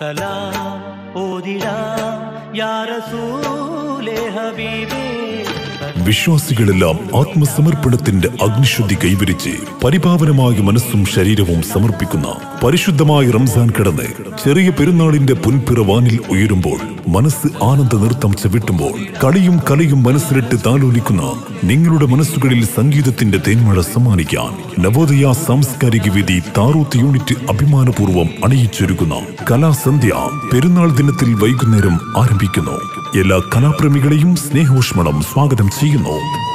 സലാം ഓതിടാം യാ റസൂലേ ഹബീബേ വിശ്വാസികളെല്ലാം ആത്മസമർപ്പണത്തിന്റെ അഗ്നിശുദ്ധി കൈവരിച്ച് പരിപാവനമായ മനസ്സും ശരീരവും സമർപ്പിക്കുന്ന പരിശുദ്ധമായ റംസാൻ കടന്ന് ചെറിയ പെരുന്നാളിന്റെ പുൻപിറവാനിൽ ഉയരുമ്പോൾ മനസ്സ് ആനന്ദ നൃത്തം ചവിട്ടുമ്പോൾ കളിയും കലയും മനസ്സിലിട്ട് താലോലിക്കുന്ന നിങ്ങളുടെ മനസ്സുകളിൽ സംഗീതത്തിന്റെ തേന്മഴ സമ്മാനിക്കാൻ നവോദയ സാംസ്കാരിക വേദി താറൂത്ത് യൂണിറ്റ് അഭിമാനപൂർവ്വം അണിയിച്ചൊരുക്കുന്ന കലാസന്ധ്യ പെരുന്നാൾ ദിനത്തിൽ വൈകുന്നേരം ആരംഭിക്കുന്നു എല്ലാ കലാപ്രേമികളെയും സ്നേഹോഷ്മണം സ്വാഗതം ചെയ്യുന്നു